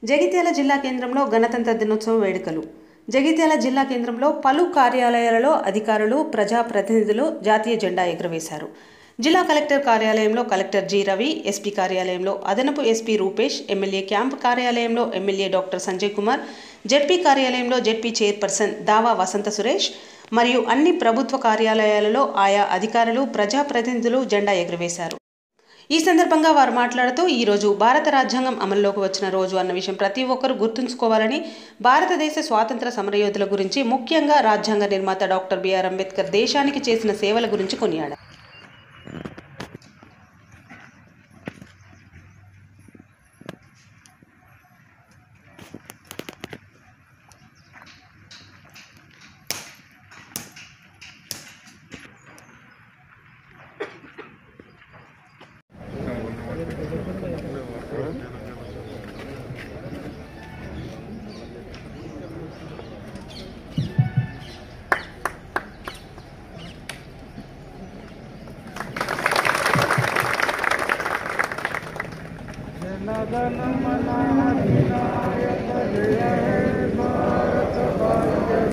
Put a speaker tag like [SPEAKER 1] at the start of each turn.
[SPEAKER 1] జగిత్యాల జిల్లా కేంద్రంలో గణతంత్ర దినోత్సవ వేడుకలు జగిత్యాల జిల్లా కేంద్రంలో పలు కార్యాలయాలలో అధికారులు ప్రజాప్రతినిధులు జాతీయ జెండా ఎగురవేశారు జిల్లా కలెక్టర్ కార్యాలయంలో కలెక్టర్ జి రవి ఎస్పీ కార్యాలయంలో అదనపు ఎస్పీ రూపేష్ ఎమ్మెల్యే క్యాంప్ కార్యాలయంలో MLA doctor Sanjay Kumar ZP కార్యాలయంలో జెడ్పీ చైర్పర్సన్ దావా వసంత సురేష్ మరియు అన్ని ప్రభుత్వ కార్యాలయాలలో ఆయా అధికారులు ప్రజాప్రతినిధులు జెండా ఎగురవేశారు ఈ సందర్భంగా వారు మాట్లాడుతూ ఈరోజు భారత రాజ్యాంగం అమల్లోకి వచ్చిన రోజు అన్న విషయం ప్రతి ఒక్కరూ గుర్తుంచుకోవాలని భారతదేశ స్వాతంత్ర సమరయోధుల గురించి ముఖ్యంగా రాజ్యాంగ నిర్మాత డాక్టర్ బిఆర్ అంబేద్కర్ దేశానికి చేసిన సేవల గురించి కొనియాడారు
[SPEAKER 2] जनगण मन अधिनायक जय हे भारत भाग्य